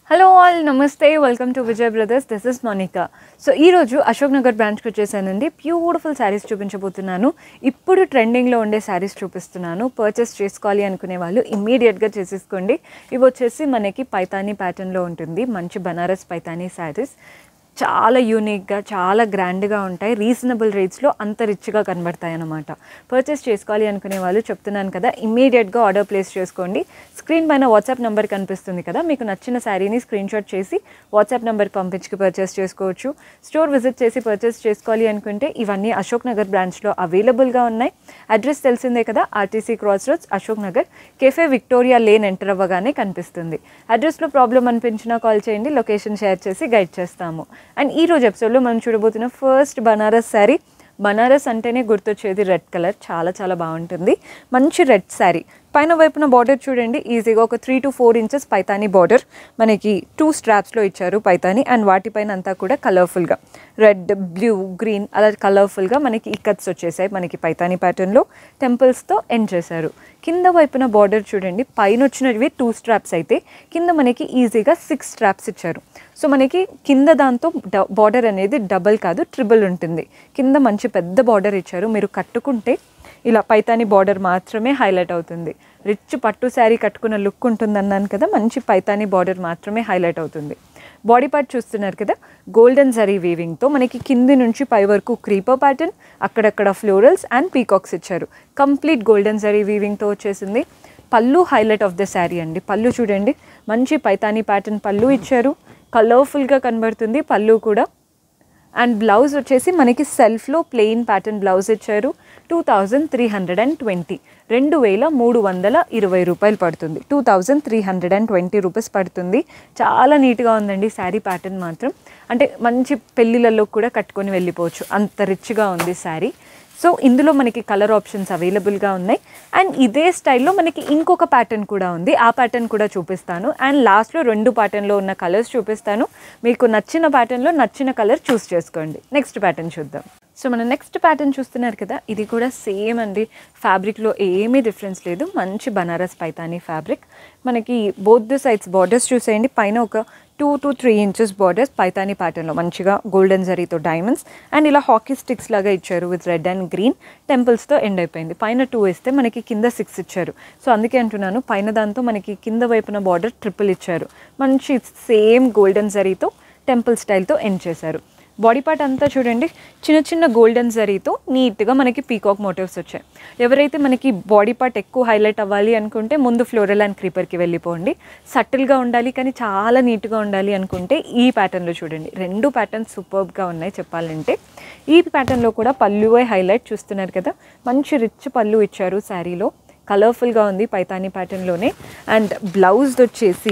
hello all నమస్తే welcome to Vijay brothers this is Monika so ఈరోజు అశోక్ నగర్ బ్రాంచ్కి వచ్చేసానండి బ్యూటిఫుల్ శారీస్ చూపించబోతున్నాను ఇప్పుడు ట్రెండింగ్లో ఉండే శారీస్ చూపిస్తున్నాను పర్చేస్ చేసుకోవాలి అనుకునే వాళ్ళు ఇమ్మీడియట్గా చేసేసుకోండి ఇవి వచ్చేసి మనకి పైతానీ ప్యాటర్న్లో ఉంటుంది మంచి బనారస్ పైతానీ శారీస్ చాలా యూనిక్గా చాలా గ్రాండ్గా ఉంటాయి రీజనబుల్ రేట్స్లో అంత రిచ్గా కనబడతాయి అన్నమాట పర్చేస్ చేసుకోవాలి అనుకునే వాళ్ళు చెప్తున్నాను కదా ఇమ్మీడియట్గా ఆర్డర్ ప్లేస్ చేసుకోండి స్క్రీన్ పైన వాట్సాప్ నెంబర్ కనిపిస్తుంది కదా మీకు నచ్చిన శారీని స్క్రీన్ షాట్ చేసి వాట్సాప్ నెంబర్కి పంపించి పర్చేస్ చేసుకోవచ్చు స్టోర్ విజిట్ చేసి పర్చేస్ చేసుకోవాలి అనుకుంటే ఇవన్నీ అశోక్ నగర్ బ్రాంచ్లో అవైలబుల్గా ఉన్నాయి అడ్రస్ తెలిసిందే కదా RTC cross roads Ashok Nagar cafe Victoria lane enter అవ్వగానే కనిపిస్తుంది అడ్రస్లో ప్రాబ్లం అనిపించినా కాల్ చేయండి లొకేషన్ షేర్ చేసి గైడ్ చేస్తాము అండ్ ఈ రోజు ఎపిసోడ్లో మనం చూడబోతున్న ఫస్ట్ బనారస్ శారీ బనారస్ అంటేనే గుర్తొచ్చేది రెడ్ కలర్ చాలా చాలా బాగుంటుంది మంచి రెడ్ శారీ పైన వైపున బార్డర్ చూడండి ఈజీగా ఒక three to four inches Paithani border మనకి టూ స్ట్రాప్స్లో ఇచ్చారు పైతానీ అండ్ వాటిపైన అంతా కూడా కలర్ఫుల్గా రెడ్ బ్లూ గ్రీన్ అలా కలర్ఫుల్గా మనకి ఇక్కత్స్ వచ్చేసాయి మనకి పైతానీ ప్యాటర్న్లో టెంపుల్స్తో ఎండ్ చేశారు కింద వైపున బార్డర్ చూడండి పైన వచ్చినవి టూ స్ట్రాప్స్ అయితే కింద మనకి ఈజీగా సిక్స్ స్ట్రాప్స్ ఇచ్చారు సో మనకి కింద దాంతో బార్డర్ అనేది డబల్ కాదు ట్రిబుల్ ఉంటుంది కింద మంచి పెద్ద బార్డర్ ఇచ్చారు మీరు కట్టుకుంటే ఇలా పైతాని బార్డర్ మాత్రమే హైలైట్ అవుతుంది రిచ్ పట్టు శారీ కట్టుకున్న లుక్ ఉంటుంది అన్నాను కదా మంచి పైతాని బార్డర్ మాత్రమే హైలైట్ అవుతుంది బాడీ పార్ట్ చూస్తున్నారు కదా గోల్డెన్ జరీ వీవింగ్తో మనకి కింది నుంచి పై వరకు క్రీపర్ ప్యాటర్న్ అక్కడక్కడ ఫ్లోరల్స్ అండ్ పీకాక్స్ ఇచ్చారు కంప్లీట్ గోల్డెన్ జరీ వీవింగ్తో వచ్చేసింది పళ్ళు హైలైట్ ఆఫ్ ద శారీ అండి పళ్ళు చూడండి మంచి పైతానీ ప్యాటర్న్ పళ్ళు ఇచ్చారు కలర్ఫుల్గా కనబడుతుంది పళ్ళు కూడా అండ్ బ్లౌజ్ వచ్చేసి మనకి సెల్ఫ్లో ప్లెయిన్ ప్యాటర్న్ బ్లౌజ్ ఇచ్చారు two thousand three hundred and twenty రెండు వేల మూడు వందల ఇరవై రూపాయలు పడుతుంది two thousand three hundred and twenty rupees పడుతుంది చాలా నీట్గా ఉందండి శారీ ప్యాటర్న్ మాత్రం అంటే మంచి పెళ్ళిళ్ళలో కూడా కట్టుకొని వెళ్ళిపోవచ్చు అంత రిచ్గా ఉంది శారీ సో ఇందులో మనకి కలర్ ఆప్షన్స్ అవైలబుల్గా ఉన్నాయి అండ్ ఇదే స్టైల్లో మనకి ఇంకొక ప్యాటర్న్ కూడా ఉంది ఆ ప్యాటర్న్ కూడా చూపిస్తాను అండ్ లాస్ట్లో రెండు ప్యాటర్న్లో ఉన్న కలర్స్ చూపిస్తాను మీకు నచ్చిన ప్యాటర్న్లో నచ్చిన కలర్ చూస్ చేసుకోండి నెక్స్ట్ ప్యాటర్న్ చూద్దాం సో మన నెక్స్ట్ ప్యాటర్న్ చూస్తున్నారు కదా ఇది కూడా సేమ్ అండి ఫ్యాబ్రిక్లో ఏమీ డిఫరెన్స్ లేదు మంచి బనారస్ పైతానీ ఫ్యాబ్రిక్ మనకి బోత్ ద సైడ్స్ బార్డర్స్ చూసేయండి పైన ఒక two to three inches borders Paithani ప్యాటర్న్లో మంచిగా గోల్డెన్ జరీతో డైమండ్స్ అండ్ ఇలా హాకీ స్టిక్స్ లాగా ఇచ్చారు విత్ రెడ్ అండ్ గ్రీన్ టెంపుల్స్తో ఎండ్ అయిపోయింది పైన టూ వేస్తే మనకి కింద సిక్స్ ఇచ్చారు సో అందుకే అంటున్నాను పైన దాంతో మనకి కింద వైపున బార్డర్ ట్రిపుల్ ఇచ్చారు మంచి సేమ్ గోల్డెన్ జరీతో టెంపుల్ స్టైల్తో ఎండ్ చేశారు బాడీ పార్ట్ అంతా చూడండి చిన్న చిన్న గోల్డెన్ జరీతో నీట్గా మనకి పీకాక్ మోటివ్స్ వచ్చాయి ఎవరైతే మనకి బాడీ పార్ట్ ఎక్కువ హైలైట్ అవ్వాలి అనుకుంటే ముందు ఫ్లోరల్ అండ్ క్రీపర్కి వెళ్ళిపోండి సటిల్గా ఉండాలి కానీ చాలా నీట్గా ఉండాలి అనుకుంటే ఈ ప్యాటర్న్లో చూడండి రెండు ప్యాటర్న్స్ సూపర్బ్గా ఉన్నాయి చెప్పాలంటే ఈ ప్యాటర్న్లో కూడా పళ్ళువే హైలైట్ చూస్తున్నారు కదా మంచి రిచ్ పళ్ళు ఇచ్చారు శారీలో కలర్ఫుల్గా ఉంది పైతానీ ప్యాటర్న్లోనే అండ్ బ్లౌజ్ వచ్చేసి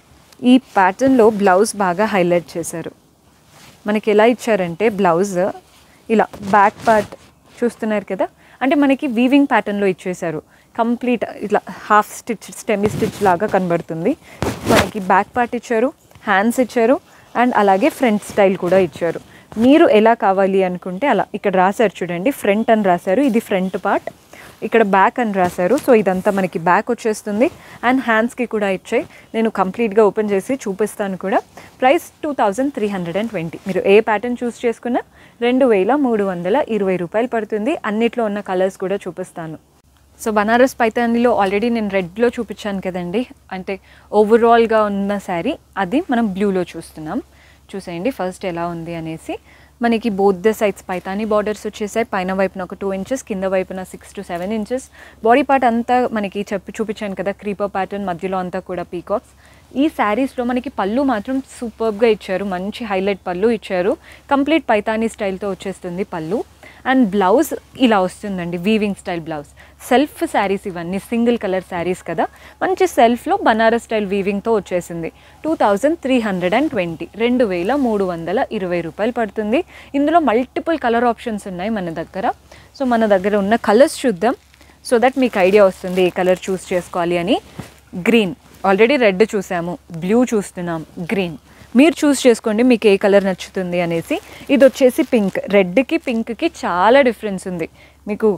ఈ ప్యాటర్న్లో బ్లౌజ్ బాగా హైలైట్ చేశారు మనకి ఎలా ఇచ్చారంటే బ్లౌజ్ ఇలా బ్యాక్ పార్ట్ చూస్తున్నారు కదా అంటే మనకి వీవింగ్ ప్యాటర్న్లో ఇచ్చేసారు కంప్లీట్ ఇట్లా హాఫ్ స్టిచ్ స్టెమీ స్టిచ్ లాగా కనబడుతుంది మనకి బ్యాక్ పార్ట్ ఇచ్చారు హ్యాండ్స్ ఇచ్చారు అండ్ అలాగే ఫ్రంట్ స్టైల్ కూడా ఇచ్చారు మీరు ఎలా కావాలి అనుకుంటే అలా ఇక్కడ రాశారు చూడండి ఫ్రంట్ అని రాశారు ఇది ఫ్రంట్ పార్ట్ ఇక్కడ బ్యాక్ అని రాశారు సో ఇదంతా మనకి బ్యాక్ వచ్చేస్తుంది అండ్ హ్యాండ్స్కి కూడా ఇచ్చాయి నేను కంప్లీట్గా ఓపెన్ చేసి చూపిస్తాను కూడా price two thousand three hundred and twenty మీరు ఏ ప్యాటర్న్ చూస్ చేసుకున్నా రెండు వేల మూడు వందల ఇరవై రూపాయలు పడుతుంది అన్నిట్లో ఉన్న కలర్స్ కూడా చూపిస్తాను సో బనారస్ పైతానీలో ఆల్రెడీ నేను రెడ్లో చూపించాను కదండి అంటే ఓవరాల్గా ఉన్న శారీ అది మనం బ్లూలో చూస్తున్నాం చూసేయండి ఫస్ట్ ఎలా ఉంది అనేసి మనకి both the sides Paithani borders వచ్చేసాయి పైన వైపున ఒక టూ ఇంచెస్ కింద వైపున six to seven inches body part అంతా మనకి చెప్పి చూపించాను కదా క్రీపర్ ప్యాటర్న్ మధ్యలో అంతా కూడా పీకాక్స్ ఈ శారీస్లో మనకి పళ్ళు మాత్రం సూపర్గా ఇచ్చారు మంచి హైలైట్ పళ్ళు ఇచ్చారు కంప్లీట్ పైతానీ స్టైల్తో వచ్చేస్తుంది పళ్ళు అండ్ బ్లౌజ్ ఇలా వస్తుందండి weaving style blouse self saris ఇవన్నీ సింగిల్ కలర్ శారీస్ కదా మంచి సెల్ఫ్లో బనారస్ స్టైల్ వీవింగ్తో వచ్చేసింది two thousand three hundred and twenty రెండు వేల మూడు వందల ఇరవై రూపాయలు పడుతుంది ఇందులో మల్టిపుల్ కలర్ ఆప్షన్స్ ఉన్నాయి మన దగ్గర సో మన దగ్గర ఉన్న కలర్స్ చూద్దాం సో దట్ మీకు ఐడియా వస్తుంది ఏ కలర్ చూస్ చేసుకోవాలి అని గ్రీన్ ఆల్రెడీ రెడ్ చూసాము బ్లూ చూస్తున్నాం గ్రీన్ మీరు చూస్ చేసుకోండి మీకు ఏ కలర్ నచ్చుతుంది అనేసి ఇది వచ్చేసి పింక్ రెడ్కి పింక్కి చాలా డిఫరెన్స్ ఉంది మీకు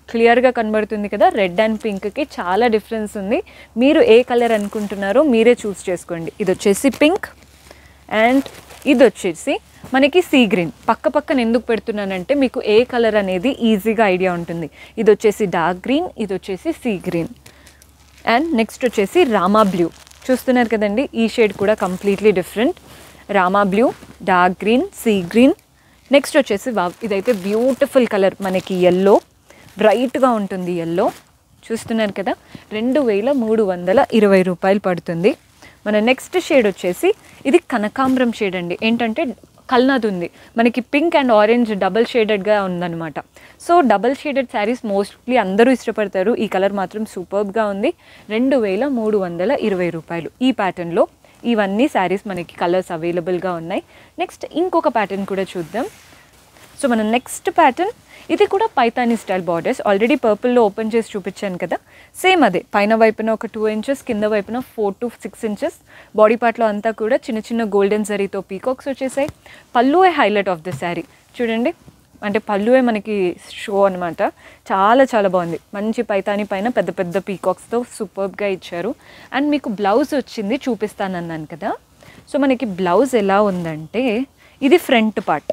క్లియర్గా కనబడుతుంది కదా రెడ్ అండ్ పింక్కి చాలా డిఫరెన్స్ ఉంది మీరు ఏ కలర్ అనుకుంటున్నారో మీరే చూస్ చేసుకోండి ఇది వచ్చేసి పింక్ అండ్ ఇది వచ్చేసి మనకి సీ గ్రీన్ పక్క పక్కన ఎందుకు పెడుతున్నానంటే మీకు ఏ కలర్ అనేది ఈజీగా ఐడియా ఉంటుంది ఇది వచ్చేసి డార్క్ గ్రీన్ ఇది వచ్చేసి సీ గ్రీన్ అండ్ నెక్స్ట్ వచ్చేసి రామా బ్లూ చూస్తున్నారు కదండి ఈ షేడ్ కూడా completely different Rama blue dark green sea green next వచ్చేసి వావ్ ఇదైతే బ్యూటిఫుల్ కలర్ మనకి ఎల్లో బ్రైట్గా ఉంటుంది ఎల్లో చూస్తున్నారు కదా రెండు వేల మూడు వందల ఇరవై రూపాయలు పడుతుంది మన నెక్స్ట్ షేడ్ వచ్చేసి ఇది కనకాంబరం షేడ్ అండి ఏంటంటే కల్నాది ఉంది మనకి పింక్ అండ్ ఆరెంజ్ డబల్ షేడెడ్గా ఉందన్నమాట so double shaded saris mostly అందరూ ఇష్టపడతారు ఈ కలర్ మాత్రం సూపర్బ్గా ఉంది రెండు వేల మూడు వందల ఇరవై రూపాయలు ఈ ప్యాటర్న్లో ఇవన్నీ శారీస్ మనకి కలర్స్ అవైలబుల్గా ఉన్నాయి నెక్స్ట్ ఇంకొక ప్యాటర్న్ కూడా చూద్దాం సో మన నెక్స్ట్ ప్యాటర్న్ ఇది కూడా పైతానీ స్టైల్ బార్డర్స్ ఆల్రెడీ పర్పుల్లో ఓపెన్ చేసి చూపించాను కదా సేమ్ అదే పైన వైపున ఒక టూ ఇంచెస్ కింద వైపున four to six inches body పార్ట్లో అంతా కూడా చిన్న చిన్న గోల్డెన్ జరీతో పీకాక్స్ వచ్చేసాయి పల్లువే హైలైట్ ఆఫ్ ద శారీ చూడండి అంటే పల్లువే మనకి షో అనమాట చాలా చాలా బాగుంది మంచి పైతాని పైన పెద్ద పెద్ద పీకాక్స్తో సూపర్గా ఇచ్చారు అండ్ మీకు బ్లౌజ్ వచ్చింది చూపిస్తానన్నాను కదా సో మనకి బ్లౌజ్ ఎలా ఉందంటే ఇది ఫ్రంట్ పార్ట్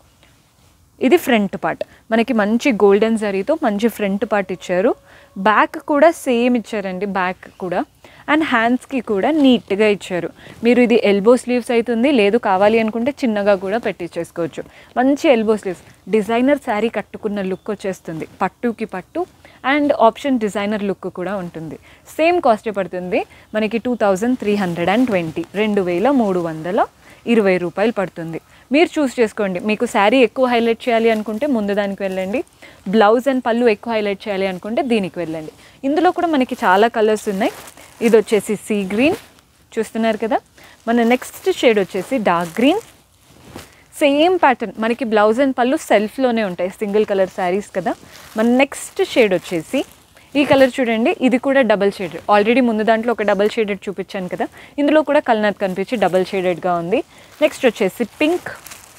ఇది ఫ్రంట్ పార్ట్ మనకి మంచి గోల్డెన్ జరీతో మంచి ఫ్రంట్ పార్ట్ ఇచ్చారు బ్యాక్ కూడా సేమ్ ఇచ్చారండి బ్యాక్ కూడా అండ్ హ్యాండ్స్కి కూడా నీట్గా ఇచ్చారు మీరు ఇది ఎల్బో స్లీవ్స్ అవుతుంది లేదు కావాలి అనుకుంటే చిన్నగా కూడా పెట్టించేసుకోవచ్చు మంచి ఎల్బో స్లీవ్స్ డిజైనర్ శారీ కట్టుకున్న లుక్ వచ్చేస్తుంది పట్టుకి పట్టు అండ్ ఆప్షన్ డిజైనర్ లుక్ కూడా ఉంటుంది సేమ్ కాస్టే పడుతుంది మనకి two thousand three hundred and twenty రెండు వేల మూడు వందల ఇరవై రూపాయలు పడుతుంది మీరు చూస్ చేసుకోండి మీకు శారీ ఎక్కువ హైలైట్ చేయాలి అనుకుంటే ముందు దానికి వెళ్ళండి బ్లౌజ్ అండ్ పళ్ళు ఎక్కువ హైలైట్ చేయాలి అనుకుంటే దీనికి వెళ్ళండి ఇందులో కూడా మనకి చాలా కలర్స్ ఉన్నాయి ఇది వచ్చేసి సీ గ్రీన్ చూస్తున్నారు కదా మన నెక్స్ట్ షేడ్ వచ్చేసి డార్క్ గ్రీన్ సేమ్ ప్యాటర్న్ మనకి బ్లౌజ్ అండ్ పళ్ళు సెల్ఫ్లోనే ఉంటాయి సింగిల్ కలర్ శారీస్ కదా మన నెక్స్ట్ షేడ్ వచ్చేసి ఈ కలర్ చూడండి ఇది కూడా డబల్ షేడెడ్ ఆల్రెడీ ముందు దాంట్లో ఒక డబల్ షేడెడ్ చూపించాను కదా ఇందులో కూడా కల్నాథ్ కనిపించి డబల్ షేడెడ్గా ఉంది నెక్స్ట్ వచ్చేసి పింక్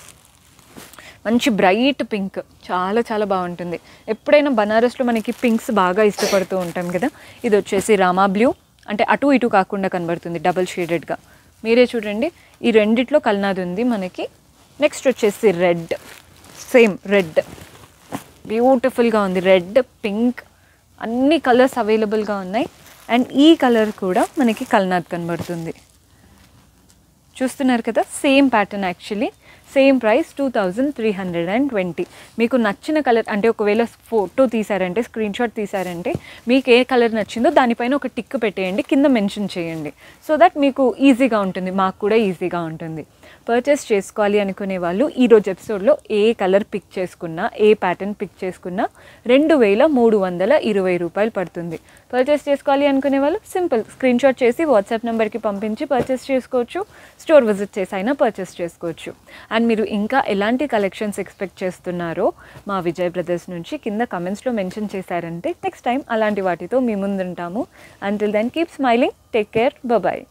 మంచి బ్రైట్ పింక్ చాలా చాలా బాగుంటుంది ఎప్పుడైనా బనారస్లో మనకి పింక్స్ బాగా ఇష్టపడుతూ ఉంటాం కదా ఇది వచ్చేసి రామా బ్లూ అంటే అటు ఇటు కాకుండా కనబడుతుంది డబల్ షేడెడ్గా మీరే చూడండి ఈ రెండిట్లో కల్నాది ఉంది మనకి నెక్స్ట్ వచ్చేసి రెడ్ సేమ్ రెడ్ బ్యూటిఫుల్గా ఉంది రెడ్ పింక్ అన్ని కలర్స్ అవైలబుల్గా ఉన్నాయి అండ్ ఈ కలర్ కూడా మనకి కల్నాథ్ కనబడుతుంది చూస్తున్నారు కదా same pattern actually same price two thousand three hundred and twenty మీకు నచ్చిన కలర్ అంటే ఒకవేళ ఫోటో తీసారంటే స్క్రీన్ షాట్ తీసారంటే మీకు ఏ కలర్ నచ్చిందో దానిపైన ఒక టిక్ పెట్టేయండి కింద మెన్షన్ చేయండి సో దట్ మీకు ఈజీగా ఉంటుంది మాకు కూడా ఈజీగా ఉంటుంది పర్చేస్ చేసుకోవాలి అనుకునే వాళ్ళు ఈరోజు ఎపిసోడ్లో ఏ కలర్ పిక్ చేసుకున్నా ఏ ప్యాటర్న్ పిక్ చేసుకున్నా రెండు వేల మూడు వందల ఇరవై రూపాయలు పడుతుంది పర్చేస్ చేసుకోవాలి అనుకునే వాళ్ళు సింపుల్ స్క్రీన్ షాట్ చేసి వాట్సాప్ నెంబర్కి పంపించి పర్చేస్ చేసుకోవచ్చు స్టోర్ విజిట్ చేసి అయినా పర్చేస్ చేసుకోవచ్చు అండ్ మీరు ఇంకా ఎలాంటి కలెక్షన్స్ ఎక్స్పెక్ట్ చేస్తున్నారో మా విజయ్ బ్రదర్స్ నుంచి కింద కమెంట్స్లో మెన్షన్ చేశారంటే నెక్స్ట్ టైం అలాంటి వాటితో మీ ముందుంటాము until then keep smiling take care bye